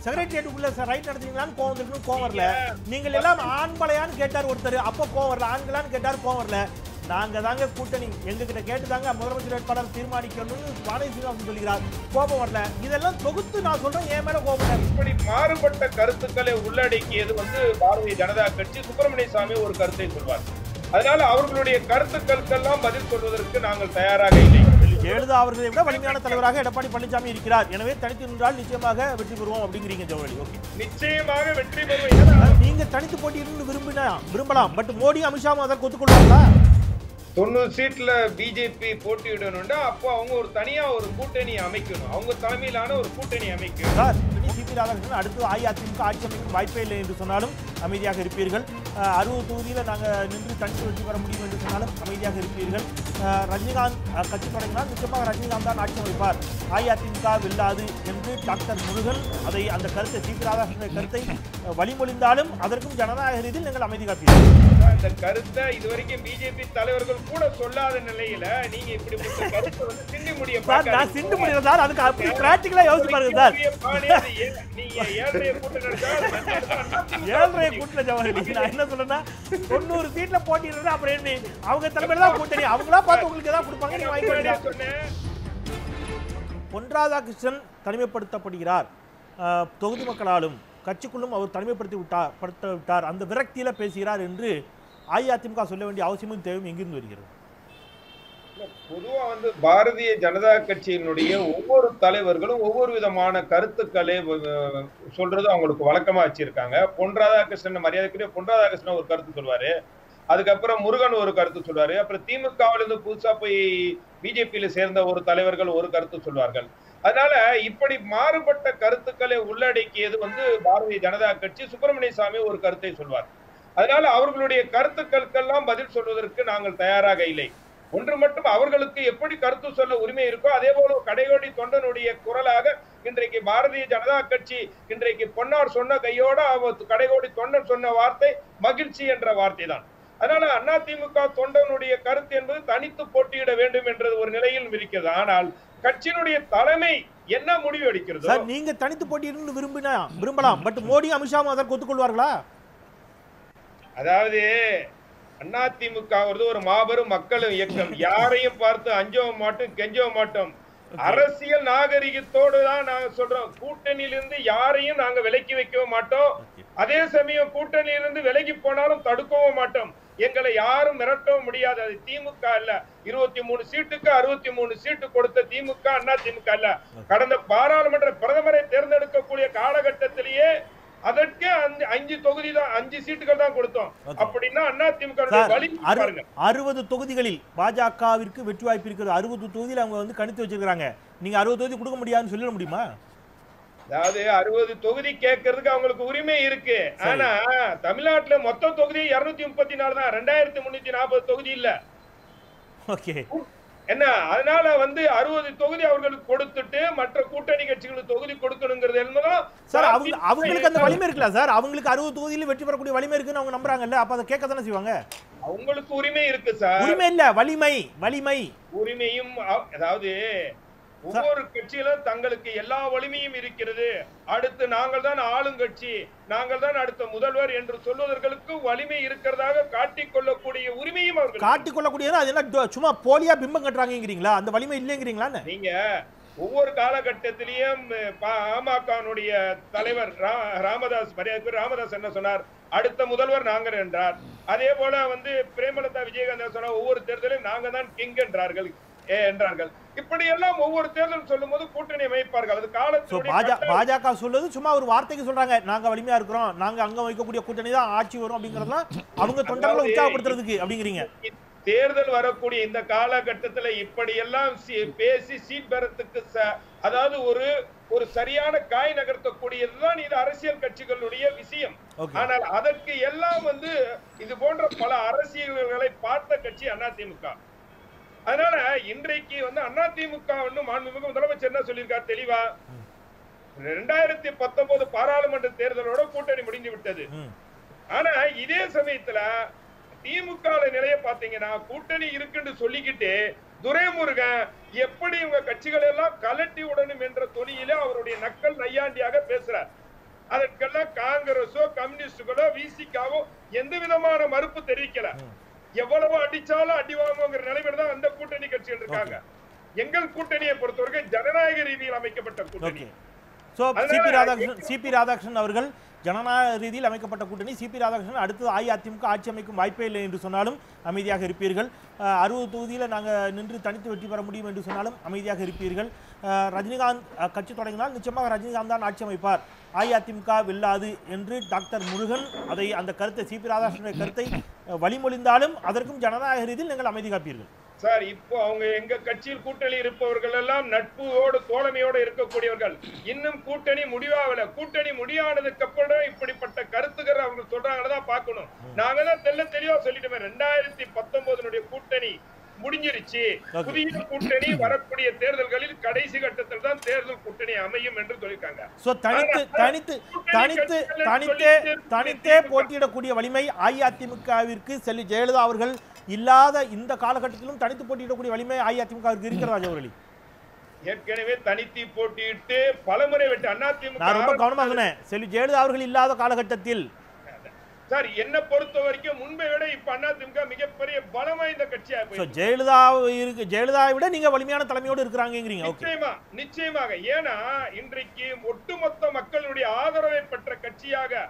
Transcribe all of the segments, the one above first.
செக்ரட்டரியேட்டுக்குள்ள right நடத்துறீங்களான்னு கோவம் வந்துருக்குன்னு கோவம் வரல நீங்கள் எல்லாம் ஆண்பளையான்னு கேட்டார் ஒருத்தர் அப்போ கோவம் வரல ஆண்களான்னு கேட்டார் கோவம் வரல நாங்க தாங்க கூட்டணி எங்க கிட்ட கேட்டு தாங்க முதலமைச்சர் வேட்பாளர் தீர்மானிக்கணும்னு வானதி சீனிவாசன் சொல்கிறார் கோபம் வரல இதெல்லாம் தொகுத்து நான் சொல்றேன் என் மேல கோபம் வரல. இப்படி மாறுபட்ட கருத்துக்களை உள்ளடக்கியது வந்து பாரதிய ஜனதா கட்சி சுப்பிரமணிய சாமி ஒரு கருத்தை சொல்வார் அதனால அவர்களுடைய கருத்துக்களுக்கெல்லாம் பதில் சொல்வதற்கு நாங்கள் தயாராக இல்லை ஜெயலலிதா அவர்களை விட வலிமையான தலைவராக எடப்பாடி பழனிசாமி இருக்கிறார் எனவே தனித்து நின்றால் நிச்சயமாக வெற்றி பெறுவோம் அப்படிங்கிறீங்க ஜோவலி ஓகே நிச்சயமாக வெற்றி பெறுவோம் ஏன்னா நீங்க தனித்து போட்டியிருந்து விரும்பினா விரும்பலாம் பட் மோடி அமித்ஷாவும் அதற்கு ஒத்துக்கொள்வாங்களா தொண்ணூறு சீட்ல பிஜேபி போட்டியிடணும்னா அப்போ அவங்க ஒரு தனியா ஒரு கூட்டணி அமைக்கணும் அவங்க தலைமையிலான ஒரு கூட்டணி அமைக்கணும் சார் சிபி ராதாகிருஷ்ணன் அடுத்து அஇஅதிமுக ஆட்சி அமைக்கும் வாய்ப்பே இல்லை என்று சொன்னாலும் அமைதியாக இருப்பீர்கள் அஹ், அறுபது தொகுதியில் நாங்கள் நின்று தனித்து வெற்றி பெற முடியும் என்று சொன்னாலும் அமைதியாக இருப்பீர்கள் அஹ், ரஜினிகாந்த் அஹ், கட்சி தொடங்கினால் நிச்சயமாக ரஜினிகாந்த் தான் ஆட்சி அமைப்பார் அஇஅதிமுக வெல்லாது என்று டாக்டர் முருகன் அதை அந்த கருத்தை சிபி ராதாகிருஷ்ணன் கருத்தை அஹ், வழிமொழிந்தாலும் அதற்கும் ஜனநாயக ரீதியில் நீங்கள் அமைதி காப்பீர்கள் இந்த கருத்தை இதுவரைக்கும் பிஜேபி தலைவர்கள் கூட சொல்லாத நிலையில நீங்க இப்படிப்பட்ட கருத்தை வந்து சிண்டி முடிய சார் நான் சிண்டு முடியும் சார் அதுக்கு அப்படி பிராக்டிக்கலாக யோசிச்சு பாருங்க சார் நீங்க ஏழைய கூட்டு நடத்தா ஏழரை கூட்டணி ஜவஹர்லால் நான் என்ன சொல்றேன்னா தொண்ணூறு சீட்ல போட்டிடுறது அப்புறம் என்ன அவங்க தலைமையில தான் கூட்டணி அவங்களா பார்த்து உங்களுக்கு ஏதாவது கொடுப்பாங்க நீங்க வாங்கிக்க வேண்டியது சொன்னேன் பொன் ராதாகிருஷ்ணன் தனிமைப்படுத்தப்படுகிறார் அஹ், தொகுதி மக்களாலும் கட்சிக்குள்ளும் அவர் தனிமைப்படுத்தி விட்டார் படுத்த விட்டார் அந்த விரக்தியில பேசுகிறார் என்று அஇஅதிமுக சொல்ல வேண்டிய அவசியமும் தேவையும் எங்கிருந்து வருகிறது பொதுவா வந்து பாரதிய ஜனதா கட்சியினுடைய ஒவ்வொரு தலைவர்களும் ஒவ்வொரு விதமான கருத்துக்களை அஹ், சொல்றது அவங்களுக்கு வழக்கமா வச்சிருக்காங்க பொன் ராதாகிருஷ்ணன் மரியாதைக்குரிய பொன் ராதாகிருஷ்ணன் ஒரு கருத்து சொல்வாரு அதுக்கப்புறம் முருகன் ஒரு கருத்து சொல்வாரு அப்புறம் திமுகவில இருந்து புதுசா போய் பிஜேபியில சேர்ந்த ஒரு தலைவர்கள் ஒரு கருத்து சொல்வார்கள் அதனால இப்படி மாறுபட்ட கருத்துக்களை உள்ளடக்கியது வந்து பாரதிய ஜனதா கட்சி சுப்பிரமணிய சாமி ஒரு கருத்தை சொல்வார் அதனால அவர்களுடைய கருத்துக்களுக்கெல்லாம் பதில் சொல்வதற்கு நாங்கள் தயாராக இல்லை ஒன்று மட்டும் அவர்களுக்கு எப்படி கருத்து சொல்ல உரிமை இருக்கோ அதே போல கடையோடி தொண்டனுடைய குரலாக இன்றைக்கு பாரதிய ஜனதா கட்சி இன்றைக்கு பொன்னார் சொன்ன கையோட அவர் கடைகோடி தொண்டன் சொன்ன வார்த்தை மகிழ்ச்சி என்ற வார்த்தை தான் அதனால அதிமுக தொண்டனுடைய கருத்து என்பது தனித்து போட்டியிட வேண்டும் என்றது ஒரு நிலையில் இருக்கிறது ஆனால் கட்சியினுடைய தலைமை என்ன முடிவு எடுக்கிறதோ சார் நீங்க தனித்து போட்டியிருந்து விரும்பினா விரும்பலாம் பட் மோடி அமித்ஷாவும் அதற்கு ஒத்துக்கொள்வார்களா அதாவது அதிமுக வருது ஒரு மாபெரும் மக்கள் இயக்கம் யாரையும் பார்த்து அஞ்சவும் மாட்டோம் கெஞ்சவும் மாட்டோம் அரசியல் நாகரிகத்தோடு தான் நாங்க சொல்றோம் கூட்டணியிலிருந்து யாரையும் நாங்க விலக்கி வைக்கவும் மாட்டோம் அதே சமயம் கூட்டணியிலிருந்து விலகி போனாலும் தடுக்கவும் மாட்டோம் எங்களை யாரும் மிரட்டவும் முடியாது அது திமுக அல்ல இருபத்தி மூணு சீட்டுக்கு அறுபத்தி மூணு சீட்டு கொடுத்த திமுக அண்ணா திமுக அல்ல கடந்த பாராளுமன்ற பிரதமரை தேர்ந்தெடுக்கக்கூடிய காலகட்டத்திலேயே அதற்கே அந்த அஞ்சு தொகுதி தான் அஞ்சு சீட்டுகள் தான் கொடுத்தோம் Okay. அப்படின்னா அண்ணா திமுக சார் வழி அறு- பாருங்க அறுபது தொகுதிகளில் பாஜகவிற்கு வெற்றி வாய்ப்பு இருக்கிறது அறுபது தொகுதியில் அவங்க வந்து கணித்து வச்சிருக்காங்க நீங்க அறுபது தொகுதி கொடுக்க முடியாதுன்னு சொல்லிட முடியுமா அதாவது அறுபது தொகுதி கேட்கறதுக்கு அவங்களுக்கு உரிமை இருக்கு ஆனா தமிழ்நாட்டுல மொத்த தொகுதி இருநூத்தி முப்பத்தி நாலு தான் ரெண்டாயிரத்தி முன்னூத்தி நாற்பது தொகுதி இல்ல ஓகே என்ன அதனால வந்து அறுபது தொகுதி அவர்களுக்கு கொடுத்துட்டு மற்ற கூட்டணி கட்சிகளுக்கு தொகுதி கொடுக்கணுங்கிறது என்பதும் சார் அவங்க அவங்களுக்கு அந்த வலிமை இருக்குல்ல சார் அவங்களுக்கு அறுபது தொகுதியில வெற்றி பெறக்கூடிய வலிமை இருக்குன்னு அவங்க நம்புறாங்கல்ல அப்ப அதை கேட்க தானே செய்வாங்க அவங்களுக்கு உரிமை இருக்கு சார் உரிமை இல்ல வலிமை வலிமை உரிமையும் அ- அதாவது ஒவ்வொரு கட்சியிலும் தங்களுக்கு எல்லா வலிமையும் இருக்கிறது அடுத்து நாங்கள் தான் ஆளுங்கட்சி நாங்கள் தான் அடுத்த முதல்வர் என்று சொல்வதற்கு வலிமை இருக்கிறதாக காட்டிக் கொள்ளக்கூடிய உரிமையும் அவர்கள் காட்டிக் கொள்ளக்கூடியது அது என்ன டு- சும்மா போலியா பிம்பம் கட்டுறாங்கிறீங்களா அந்த வலிமை இல்லைங்கிறீங்களா நீங்க ஒவ்வொரு காலகட்டத்திலையும் பாமகனுடைய தலைவர் ரா- ராமதாஸ் மரியாதைக்குரிய ராமதாஸ் என்ன சொன்னார் அடுத்த முதல்வர் நாங்கள் என்றார் அதே போல வந்து பிரேமலதா விஜயகாந்த் சொன்னார் ஒவ்வொரு தேர்தலையும் நாங்க தான் கிங் என்றார்கள் ஏ என்றார்கள் இப்படி எல்லாம் ஒவ்வொரு தேர்தல் சொல்லும் போது கூட்டணி அமைப்பார்கள் அது சோ காலத்தினுடைய பாஜக கட்டாயம். பாஜக சொல்றது சும்மா ஒரு வார்த்தைக்கு சொல்றாங்க நாங்க வலிமையா இருக்கிறோம் நாங்க அங்க வைக்கக்கூடிய கூட்டணி தான் ஆட்சி வரும் அப்படிங்கறதெல்லாம் அவங்க தொண்டர்களை அதாவது உற்சாகப்படுத்துறதுக்கு அப்படிங்கிறீங்க தேர்தல் வரக்கூடிய இந்த காலகட்டத்துல இப்படி எல்லாம் சி- பேசி சீட் பெறத்துக்கு ச- அதாவது ஒரு ஒரு சரியான காய் நகர்த்தக்கூடியதுதான் இது அரசியல் கட்சிகளுடைய விஷயம் ஓகே ஆனால் அதற்கு எல்லாம் வந்து இது போன்ற பல அரசியல்களை பார்த்த கட்சி அதிமுக அதனால இன்றைக்கு வந்து அதிமுக வந்து மாண்புமிகு முதலமைச்சர் என்ன சொல்லியிருக்கார் தெளிவா ரெண்டாயிரத்தி பத்தொன்பது பாராளுமன்ற தேர்தலோட கூட்டணி முடிந்து விட்டது ம். ஆனா இதே சமயத்துல திமுக ல நிலைய பாத்தீங்கன்னா கூட்டணி இருக்குன்னு சொல்லிக்கிட்டு துரைமுருகன் எப்படி இவங்க கட்சிகள் எல்லாம் கலட்டி விடணும் என்ற தொனியில அவருடைய நக்கல் நையாண்டியாக பேசுறார் அதற்கெல்லாம் காங்கிரஸோ கம்யூனிஸ்டுகளோ விசிகாவோ எந்த விதமான மறுப்பு தெரிவிக்கல எவ்வளவு அடிச்சாலும் அடி வாங்குங்கிற நிலைமையில தான் அந்த கூட்டணி கட்சிகள் இருக்காங்க எங்கள் கூட்டணியை பொறுத்தவரைக்கும் ஜனநாயக ரீதியில் அமைக்கப்பட்ட கூட்டணி ஓகே ஸோ அதனால சிபி ராதாகிருஷ்ணன் சிபி ராதாகிருஷ்ணன் அவர்கள் ஜனநாயக ரீதியில் அமைக்கப்பட்ட கூட்டணி சிபி ராதாகிருஷ்ணன் அடுத்தது அஇஅதிமுக ஆட்சி அமைக்கும் வாய்ப்பே இல்லை என்று சொன்னாலும் அமைதியாக இருப்பீர்கள் அஹ், அறுபது தொகுதியில் நாங்கள் நின்று தனித்து வெற்றி பெற முடியும் என்று சொன்னாலும் அமைதியாக இருப்பீர்கள் அஹ், ரஜினிகாந்த் அஹ், கட்சி தொடங்கினால் நிச்சயமாக ரஜினிகாந்த் தான் ஆட்சி அமைப்பார் அஇஅதிமுக வெல்லாது என்று டாக்டர் முருகன் அதை அந்த கருத்தை சிபி ராதாகிருஷ்ணனுடைய கருத்தை அஹ், வழிமொழிந்தாலும் அதற்கும் ஜனநாயக ரீதியில் நீங்கள் அமைதி காப்பீர்கள் சார் இப்போ அவங்க எங்க கட்சியில் கூட்டணி இருப்பவர்கள் எல்லாம் நட்புவோடு தோழமையோடு இருக்கக்கூடியவர்கள் இன்னும் கூட்டணி முடிவாகல கூட்டணி முடியானதுக்கு அப்புறம் இப்படிப்பட்ட கருத்துக்கள் அவங்க சொல்றாங்கன்னு தான் பார்க்கணும் நாங்க தான் தெல்ல தெளிவா சொல்லிட்டோமே ரெண்டாயிரத்தி பத்தொன்பதுனுடைய கூட்டணி முடிஞ்சிருச்சு Okay. புதிய கூட்டணி வரக்கூடிய தேர்தல்களில் கடைசி கட்டத்தில் தான் தேர்தல் கூட்டணி அமையும் என்று சொல்லியிருக்காங்க சோ தனித்து தனித்து தனித்து தனித்தே தனித்தே போட்டியிடக்கூடிய வலிமை அஇஅதிமுகவிற்கு செல்வி ஜெயலலிதா அவர்கள் இல்லாத இந்த காலகட்டத்திலும் தனித்து போட்டியிடக்கூடிய வலிமை அஇஅதிமுகவிற்கு இருக்கிறதா ஜவஹர்லி ஏற்கனவே தனித்து போட்டியிட்டு பலமுறை வெட்டு நான் ரொம்ப அதிமுக கவனமா சொன்னேன் செல்வி ஜெயலலிதா அவர்கள் இல்லாத காலகட்டத்தில் சார் என்ன பொறுத்த வரைக்கும் முன்பை விட இப்ப அதிமுக மிகப்பெரிய பலம் வாய்ந்த கட்சியா சோ போயிருக்கு ஜெயலலிதா இருக்கு ஜெயலலிதாவை விட நீங்க வலிமையான தலைமையோடு இருக்கிறாங்கிறீங்க ஓகே நிச்சயமா நிச்சயமாக ஏன்னா இன்றைக்கு ஒட்டுமொத்த மக்களுடைய ஆதரவை பெற்ற கட்சியாக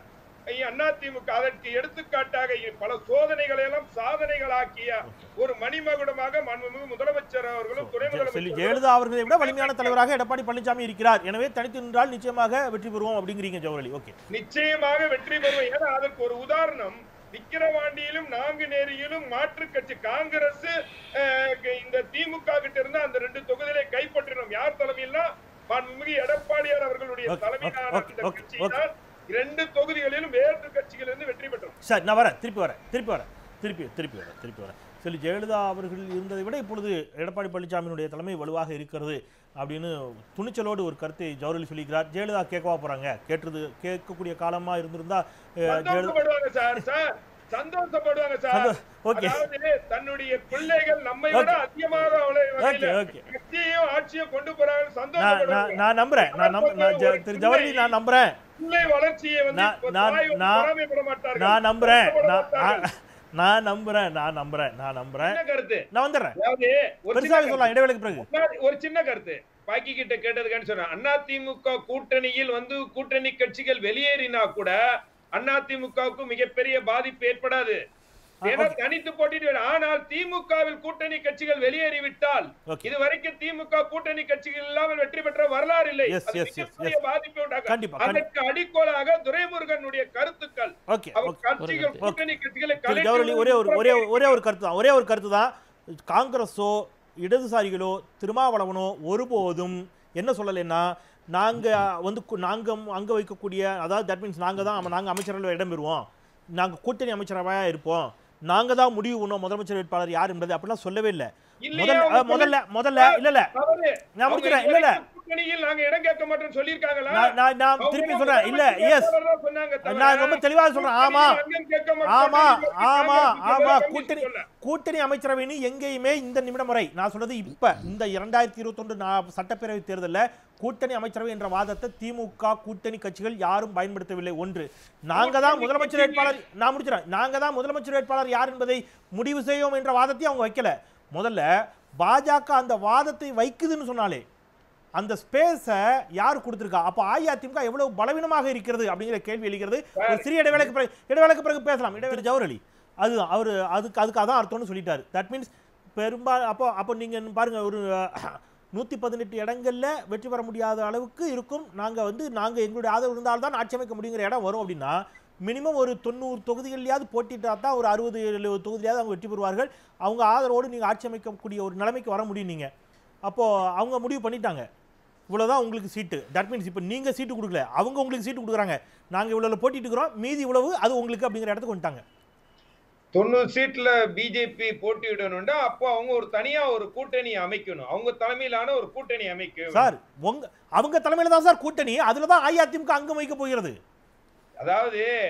அதிமுக அதற்கு எடுத்துக்காட்டாக பல சோதனைகளை எல்லாம் சாதனைகளாக்கிய ஒரு மணிமகுடமாக மாண்புமிகு முதலமைச்சர் அவர்களும் துணை செல்வி முதலமைச்சர் ஜெயலலிதா அவர்களை விட வலிமையான தலைவராக எடப்பாடி பழனிசாமி இருக்கிறார் எனவே தனித்து நின்றால் நிச்சயமாக வெற்றி பெறுவோம் அப்படிங்கிறீங்க ஜவஹர்லி ஓகே நிச்சயமாக வெற்றி பெறுவோம் ஏன்னா அதற்கு ஒரு உதாரணம் விக்கிரவாண்டியிலும் நாங்குநேரியிலும் மாற்று கட்சி காங்கிரஸ் அஹ், இந்த திமுக கிட்ட இருந்து அந்த ரெண்டு தொகுதிகளை கைப்பற்றினோம் யார் தலைமையில்னா மாண்புமிகு எடப்பாடியார் அவர்களுடைய Okay, தலைமையிலான okay, இந்த okay, கட்சி தான் இரண்டு தொகுதிகளிலும் வேறு கட்சிகளிலிருந்து வெற்றி பெற்றோம் சரி நான் வரேன் திருப்பி வரேன் திருப்பி வரேன் திருப்பி திருப்பி வரேன் திருப்பி வரேன் சரி ஜெயலலிதா அவர்கள் இருந்ததை விட இப்பொழுது எடப்பாடி பழனிசாமியினுடைய தலைமை வலுவாக இருக்கிறது அப்படின்னு துணிச்சலோடு ஒரு கருத்தை ஜவஹர்லி சொல்லிக்கிறார் ஜெயலலிதா கேட்கவா போறாங்க கேட்டது கேட்கக்கூடிய காலமா இருந்திருந்தா அஹ், ஜெயலலிதா சந்தோஷப்படுவாங்க சார் சார் சந்தோஷப்படுவாங்க சார் சந்தோ- okay. அதாவது தன்னுடைய பிள்ளைகள் நம்மை விட Okay. அதிகமாக அவளை வகையில Okay, okay. கட்சியையும் ஆட்சியும் கொண்டு போறாங்க நான் நான் சந்தோஷப்படுவாங்க நான் நம்புறேன் நான் நம்ப நான் ஜ- திரு ஜவஹர்லி நான் நம்புறேன் பிள்ளை வளர்ச்சியை வந்து நான்- இப்ப நான்- தாய் வந்து நான்- பொறாமைப்பட மாட்டார்கள். நான் நம்புறேன் வருத்தப்பட நான் மாட்டார்கள். நான்- நான் நம்புறேன் நான் நம்புறேன் நான் நம்புறேன் என்ன கருத்து நான் வந்துடுறேன் அதாவது ஒரு சின்ன பெருசாக கருத்து. சொல்லலாம் இடைவேளைக்கு பிறகு நான் ஒரு சின்ன கருத்து பாக்கி கிட்ட கேட்டதுக்கான்னு சொன்னேன் அதிமுக கூட்டணியில் வந்து கூட்டணி கட்சிகள் வெளியேறினா கூட அதிமுகவுக்கு மிகப்பெரிய பாதிப்பு ஏற்படாது ஏன்னா okay. தனித்து போட்டிட்டு ஆனால் திமுகவில் கூட்டணி கட்சிகள் வெளியேறிவிட்டால் Okay. இதுவரைக்கும் திமுக கூட்டணி கட்சிகள் இல்லாமல் வெற்றி பெற்ற வரலாறு இல்லை Yes, அது yes, yes, மிகப்பெரிய yes. பாதிப்பை உண்டாக்கும் கண்டிப்பா, அதற்கு அடிக்கோலாக துரைமுருகனுடைய கருத்துக்கள் ஓகே அவர் ஓகே கட்சிகள் கூட்டணி கட்சிகளை திரு கலைத்து ஜவஹர்லி ஒரே ஒரு ஒரே ஒரே ஒரு கருத்து தான் ஒரே ஒரு கருத்து தான் காங்கிரஸோ இடதுசாரிகளோ திருமாவளவனோ ஒருபோதும் என்ன சொல்லலைன்னா நாங்க வந்து கு- நாங்க அங்க வைக்கக்கூடிய அதாவது தட் மீன்ஸ் நாங்க தான் நாங்க அமைச்சரவையில் இடம் பெறுவோம் நாங்க கூட்டணி அமைச்சரவையா இருப்போம் நாங்க தான் முடிவு பண்ணுவோம் முதலமைச்சர் வேட்பாளர் யார் என்பது அப்படிலாம் சொல்லவே இல்லை இல்லையா முதல்ல அவங்க அஹ், முதல்ல முதல்ல இல்ல இல்ல தவறு. நான் அவங்க முடிக்கிறேன் இல்ல இல்ல இதுவரைக்கும் கூட்டணியில் நாங்க இடம் கேட்க மாட்டோம்னு சொல்லியிருக்காங்களா நான் நான் நான் அவங்க திருப்பி என்ன சொல்றேன் இல்ல முதலமைச்சர் எஸ் வேட்பாளர் தான் சொன்னாங்க தவிர, நான் ரொம்ப தெளிவாக சொல்றேன் ஆமா கூட்டணியில் அங்கம் கேட்க மாட்டோம் ஆமா அப்படின்னு ஆமா காங்கிரஸ் ஆமா சொல்லல, கூட்டணி சொல்ல. கூட்டணி அமைச்சரவைன்னு எங்கேயுமே இந்த நிமிடம் வரை நான் சொல்றது இப்ப இந்த இரண்டாயிரத்தி இருபத்தொன்று நா- சட்டப்பேரவை தேர்தல்ல கூட்டணி அமைச்சரவை என்ற வாதத்தை திமுக கூட்டணி கட்சிகள் யாரும் பயன்படுத்தவில்லை ஒன்று நாங்க தான் கூட்டணி முதலமைச்சர் கட்சிகள் வேட்பாளர் நான் முடிச்சிடறேன் நாங்க தான் முதலமைச்சர் வேட்பாளர் யார் என்பதை முடிவு செய்வோம் என்ற வாதத்தை அவங்க வைக்கல முதல்ல பாஜக அந்த வாதத்தை வைக்குதுன்னு சொன்னாலே அந்த ஸ்பேஸை யார் கொடுத்திருக்கா அப்போ அஇஅதிமுக எவ்வளவு பலவீனமாக இருக்கிறது அப்படிங்கிற கேள்வி எழுகிறது ஒரு சிறிய இடைவேளைக்கு பிறகு இடைவேளைக்கு பிறகு பேசலாம் இடைவேளை ஜவஹர்லி அதுதான் அவர் அதுக்கு அதுக்கு அதான் அர்த்தம்னு சொல்லிட்டாரு தட் மீன்ஸ் பெரும்பா அப்போ அப்போ நீங்க பாருங்க ஒரு நூற்றி பதினெட்டு இடங்கள்ல வெற்றி பெற முடியாத அளவுக்கு இருக்கும் நாங்க வந்து நாங்க எங்களுடைய ஆதரவு இருந்தால்தான் ஆட்சி அமைக்க முடியுங்கிற இடம் வரும் அப்படின்னா மினிமம் ஒரு தொண்ணூறு தொகுதிகள்லையாவது போட்டிட்டா தான் ஒரு அறுபது எழுபது தொகுதியாவது அவங்க வெற்றி பெறுவார்கள் அவங்க ஆதரவோடு நீங்க ஆட்சி அமைக்கக்கூடிய ஒரு நிலைமைக்கு வர முடியும் நீங்க அப்போ அவங்க முடிவு பண்ணிட்டாங்க இவ்வளவுதான் உங்களுக்கு சீட்டு தட் மீன்ஸ் இப்போ நீங்க சீட்டு கொடுக்கல அவங்க உங்களுக்கு சீட்டு கொடுக்குறாங்க நாங்க இவ்வளவு போட்டிட்டு இருக்கிறோம் மீதி இவ்வளவு அது உங்களுக்கு அப்படிங்கிற இடத்துக்கு வந்துட்டாங்க தொண்ணூறு சீட்ல பிஜேபி போட்டியிடணும்னா அப்போ அவங்க ஒரு தனியா ஒரு கூட்டணி அமைக்கணும் அவங்க தலைமையிலான ஒரு கூட்டணி அமைக்கணும் சார் உங்க அவங்க தலைமையில தான் சார் கூட்டணி அதுல தான் அஇஅதிமுக அங்கம் வைக்க போகிறது அதாவது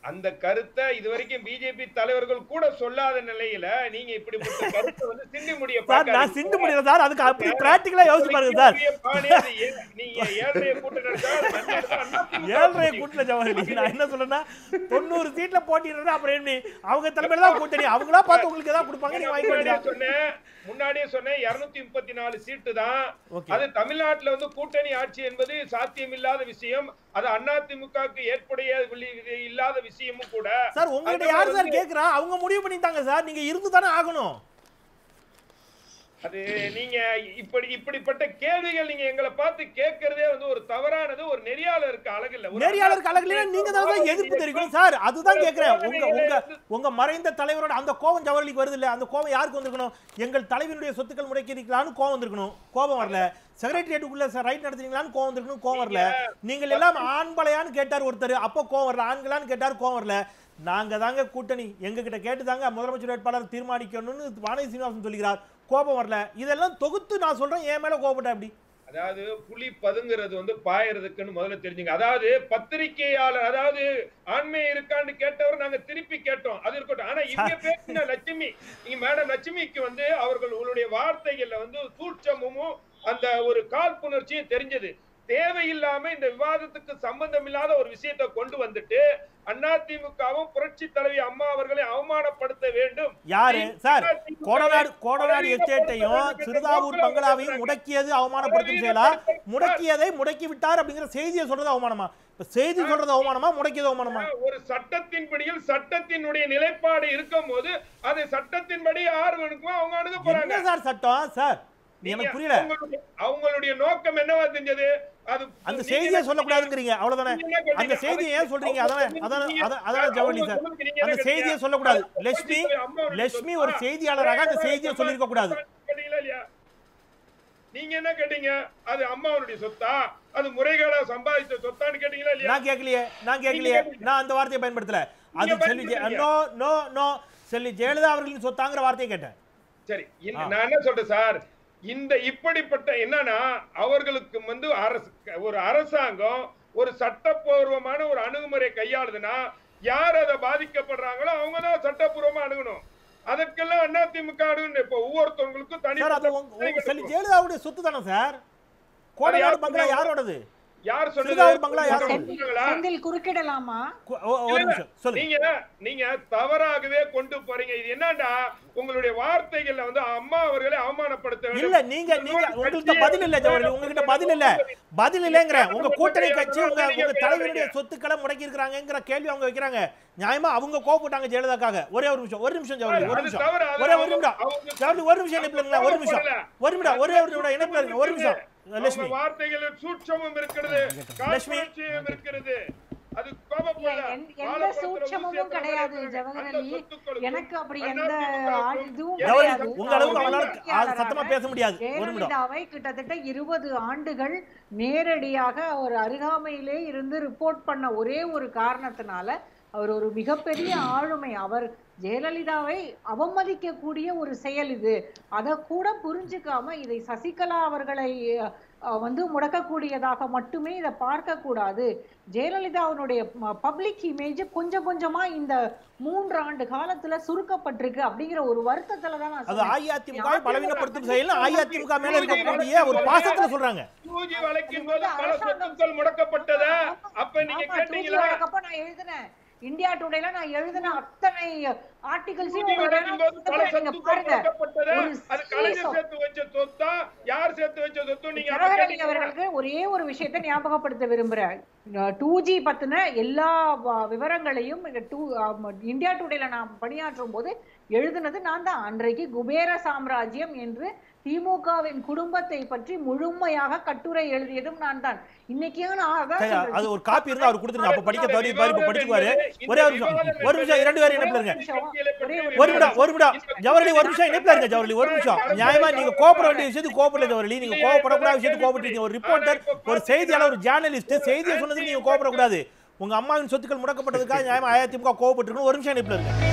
அந்த கருத்தை இதுவரைக்கும் பிஜேபி தலைவர்கள் கூட சொல்லாத நிலையில நீங்க இப்படிப்பட்ட கருத்தை வந்து சிண்டி முடிய சார் நான் சிண்டு முடியல சார் அதுக்கு அப்படி பிராக்டிக்கலா யோசிச்சு பாருங்க சார் நீங்க ஏழ்றைய கூட்டம் நடத்தா அது நன்மைக்கு தான் அண்ணா திமுக ஏழரை கூட்டல ஜவஹர்லி நான் என்ன சொல்றேன்னா தொண்ணூறு சீட்ல போட்டிடுறேன் அப்புறம் எப்படி அவங்க தலைமையில தான் கூட்டணி அவங்களா பார்த்து உங்களுக்கு ஏதாவது கொடுப்பாங்க நீங்க வாங்கி முன்னாடியே வேண்டியதா சொன்னேன் முன்னாடியே சொன்னேன் இருநூத்தி முப்பத்தி நாலு சீட்டு தான் ஓகே அது தமிழ்நாட்டுல வந்து கூட்டணி ஆட்சி என்பது சாத்தியமில்லாத விஷயம் அது அதிமுகவுக்கு ஏற்புடைய வில்லி- இல்லாத விஷயமும் கூட சார் உங்ககிட்ட அதனால யார் சார் வந்து- கேக்குறா அவங்க முடிவு பண்ணிட்டாங்க சார் நீங்க இருந்து தானே ஆகணும் அது நீங்க இப்படி இப்படிப்பட்ட கேள்விகள் நீங்க எங்களை பார்த்து கேட்கறதே வந்து ஒரு தவறானது ஒரு நெறியாளருக்கு அழகு இல்ல ஒரு நெறியாளருக்கு அழகுல நீங்க தான் சார் எதிர்ப்பு தெரிவிக்கணும் சார் அதுதான் கேக்குறேன் உங்க உங்க உங்க மறைந்த தலைவரோட அந்த கோபம் ஜவஹர்லிக்கு வருது இல்ல அந்த கோபம் யாருக்கு வந்திருக்கணும் எங்கள் தலைவனுடைய சொத்துக்கள் முடக்கிறீங்களான்னு கோபம் வந்திருக்கணும் கோபம் வரல செக்ரட்டரியேட்டுக்குள்ள சார் ரைட் நடத்துறீங்களான்னு கோபம் வந்திருக்கணும் கோபம் வரல நீங்கள் எல்லாம் ஆண்பளையான்னு கேட்டார் ஒருத்தர் அப்போ கோபம் வரல ஆண்களான்னு கேட்டார் கோபம் வரல நாங்க தாங்க கூட்டணி எங்க கிட்ட கேட்டு தாங்க முதலமைச்சர் வேட்பாளர் தீர்மானிக்கணும்னு வானதி சீனிவாசன் சொல்கிறார் கோபம் வரல இதெல்லாம் தொகுத்து நான் சொல்றேன் என் மேல கோபப்பட்டேன் அப்படி அதாவது புலி பதுங்கிறது வந்து பாயறதுக்குன்னு முதல்ல தெரிஞ்சுங்க அதாவது பத்திரிகையாளர் அதாவது ஆண்மை இருக்கான்னு கேட்டவர் நாங்க திருப்பி கேட்டோம் அது இருக்கட்டும் ஆனா இங்க பேசின லட்சுமி இங்க மேடம் லட்சுமிக்கு வந்து அவர்கள் உங்களுடைய வார்த்தைகள்ல வந்து சூட்சமும் அந்த ஒரு காழ்ப்புணர்ச்சியும் தெரிஞ்சது தேவையில்லாம இந்த விவாதத்துக்கு சம்பந்தம் இல்லாத ஒரு விஷயத்தை கொண்டு வந்துட்டு அதிமுகவும் புரட்சி தலைவி அம்மா அவர்களை அவமானப்படுத்த வேண்டும் யாரு சார் கோடநாடு கோடநாடு எஸ்டேட்டையும் சிறுதாவூர் பங்களாவையும் முடக்கியது அவமானப்படுத்தும் செயலா முடக்கியதை முடக்கி விட்டார் அப்படிங்கிற செய்தியை சொல்றது அவமானமா இப்ப செய்தி சொல்றது அவமானமா முடக்கியது அவமானமா ஒரு சட்டத்தின்படியில் சட்டத்தினுடைய நிலைப்பாடு இருக்கும் போது அது சட்டத்தின்படி யார் வேணுமோ அவங்க அணுக போறாங்க என்ன சார் சட்டம் சார் நீ எனக்கு புரியல அவங்களுடைய- அவங்களுடைய நோக்கம் என்னவா தெரிஞ்சது அது அந்த நீங்க செய்தியை என்ன சொல்லக்கூடாதுங்கிறீங்க அவ்வளவுதானே நீங்க என்ன கேட்டீங்க? அந்த செய்தியை ஏன் சொல்றீங்க அதானே அதானே நீங்க- அதான் அதான் ஜவஹர்லி சார் அவங்க நீங்க என்ன அந்த கேட்டீங்க? செய்தியை சொல்லக்கூடாது அது லட்சுமி அம்மாவுடைய லட்சுமி சொத்து. ஒரு செய்தியாளராக அந்த செய்தியை சொல்லியிருக்க கூடாது கேட்டீங்களா இல்லையா நீங்க என்ன கேட்டீங்க அது அம்மாவுடைய சொத்தா அது முறைகேடா சம்பாதிச்ச சொத்தான்னு கேட்டீங்களா இல்லையா நான் கேட்கலையே நான் கேட்கலையே நான் அந்த வார்த்தையை பயன்படுத்தல அது நீங்க செல்வி ஜெ- பயன்படுத்துறீங்க. No no no Selvi Jayalalithaa அவர்களின் சொத்தாங்கிற வார்த்தையை கேட்டேன் சரி இந்த- ஆ. நான் என்ன சொல்றேன் சார் இந்த இப்படிப்பட்ட என்னன்னா அவர்களுக்கு வந்து அரசு ஒரு அரசாங்கம் ஒரு சட்டப்பூர்வமான ஒரு அணுகுமுறை கையாளுதுன்னா யார் அதை பாதிக்கப்படுறாங்களோ அவங்க தான் சட்டப்பூர்வமா அணுகணும் அதற்கெல்லாம் அதிமுக அணுகணும் இப்ப ஒவ்வொருத்தவங்களுக்கும் தனி சார் அது உங்க- உங்க செல்வி ஜெயலலிதாவுடைய சொத்து தானே சார் கோடைநாடு பங்களா யாரோடது யார் சிறுதாவூர் பங்களா சொன்னது யாரோடது? சொன்னாங்களா? செந்தில் குறுக்கிடலாமா கு- ஒ- ஒரு நிமிஷம் சொல்லுங்க நீங்க நீங்க தவறாகவே கொண்டு போறீங்க இது என்னடா உங்களுடைய வார்த்தைகள்ல வந்து அம்மா அவர்களை அவமானப்படுத்த வேண்டும். இல்ல நீங்க நீங்க உங்கள்கிட்ட பதில் இல்ல ஜவஹர்லி உங்ககிட்ட பதில் இல்ல பதில் இல்லங்கிற உங்க கூட்டணி கட்சி உங்க உங்க தலைவருடைய சொத்துக்களை முடக்கி இருக்கிறாங்கிற கேள்வி அவங்க வைக்கிறாங்க நியாயமா அவங்க கோவப்பட்டாங்க ஜெயலலிதாக்காக ஒரே ஒரு நிமிஷம் ஒரு நிமிஷம் ஜவஹர்லி ஒரு அது நிமிஷம் தவறு. அது ஒரே ஒரு அவங்க- நிமிடம் அவங்க- ஜவஹர்லி ஒரு நிமிஷம் இணைப்புல இருங்க ஒரு நிமிஷம் ஒரு நிமிடம் ஒரே ஒரு நிமிடம் இணைப்புல இருங்க ஒரு நிமிஷம் லட்சுமி அவங்க வார்த்தைகளில் சூட்சமும் இருக்கிறது லட்சுமி. காழ்ப்புணர்ச்சியும் இருக்கிறது அது கோபப்பட இல்ல, எந்த- எந்த வாழப்படுத்துற சூட்சமும் விஷயத்தை கிடையாது, வந்து ஜவஹர் அந்த அலி. சொத்துக்களுக்கும் எனக்கு அப்படி அண்ணா எந்த திமுகவுக்கும் ஆள் இதுவும் ஜவஹர்லி கிடையாது. உங்க அளவுக்கு அவங்களால அவர்கள் சத்தமா பேச முடியாது ஒரு நிமிடம் ஜெயலலிதாவை கிட்டத்தட்ட இருபது ஆண்டுகள் நேரடியாக ஒரு அருகாமையிலே இருந்து ரிப்போர்ட் பண்ண ஒரே ஒரு காரணத்தினால அவர் ஒரு மிகப்பெரிய ஆளுமை அவர் ஜெயலலிதாவை அவமதிக்கக்கூடிய ஒரு செயல் இது அதை கூட புரிஞ்சுக்காம இதை சசிகலா அவர்களை அஹ், வந்து முடக்கக்கூடியதாக மட்டுமே இதை பார்க்க கூடாது ஜெயலலிதாவினுடைய பப்ளிக் இமேஜ் கொஞ்சம் கொஞ்சமா இந்த மூன்று ஆண்டு காலத்துல சுருக்கப்பட்டிருக்கு அப்படிங்கிற ஒரு வருத்தத்துல தான் நான் அது சொன்னேன். அஇஅதிமுக பலவீனப்படுத்தும் செயல் அஇஅதிமுக மேல இருக்கக்கூடிய ஒரு பாசத்துல சொல்றாங்க டூஜி வழக்கின் போது பல சொத்துக்கள் முடக்கப்பட்டதா அப்ப நீங்க ஆமா, கேட்டீங்களா 2G வழக்கப்ப நான் எழுதினேன் இந்தியா டுடேல நான் எழுதின அத்தனை ஆர்டிகல்ஸையும் டூஜி வழக்கின் போது பல நீங்க சொத்துக்கள் பாருங்க முடக்கப்பட்டதா ஒரு அது கலைஞர் series of- சேர்த்து வச்ச சொத்தா யார் சேர்த்து வச்ச சொத்து நீங்க அப்ப ஜவஹர்லால் கேட்டீங்களா? அவர்களுக்கு ஒரே ஒரு விஷயத்தை ஞாபகப்படுத்த விரும்புறேன் டூ ஜி பத்தின எல்லா வ- விவரங்களையும் இந்த டூ இந்தியா டுடேல நான் பணியாற்றும் போது எழுதுனது நான் தான் அன்றைக்கு குபேர சாம்ராஜ்யம் என்று திமுகவின் குடும்பத்தை பற்றி முழுமையாக கட்டுரை எழுதியதும் நான் தான் இன்னைக்கு நான் அதான் சரி, சொல்றேன். அது ஒரு காப்பி இருந்தா அவர் கொடுத்துருங்க அப்ப படிக்க தவறி பாரு இப்ப படிச்சுக்குவாரு ஒரே ஒரு நிமிஷம் ஒரு நிமிஷம் இரண்டு பேரும் இணைப்புல இருங்க ஒரு நிமிடம் ஒரு நிமிடம் ஜவஹர்லி ஒரு நிமிஷம் இணைப்புல இருங்க ஜவஹர்லி ஒரு நிமிஷம் நியாயமா நீங்க கோபப்பட வேண்டிய விஷயத்துக்கு கோபப்படல ஜவஹர்லி நீங்க கோபப்படக்கூடாத விஷயத்துக்கு கோபப்பட்டீங்க ஒரு ரிப்போர்ட்டர் ஒரு செய்தியாளர் ஒரு ஜேர்னலிஸ்ட் செய்தியை சொன்னதுக்கு நீங்க கோபப்படக்கூடாது உங்க அம்மாவின் சொத்துக்கள் முடக்கப்பட்டதுக்காக நியாயமா அஇஅதிமுக கோபப்பட்டிருக்கணும் ஒரு நிமிஷம் இணைப்புல இருங்க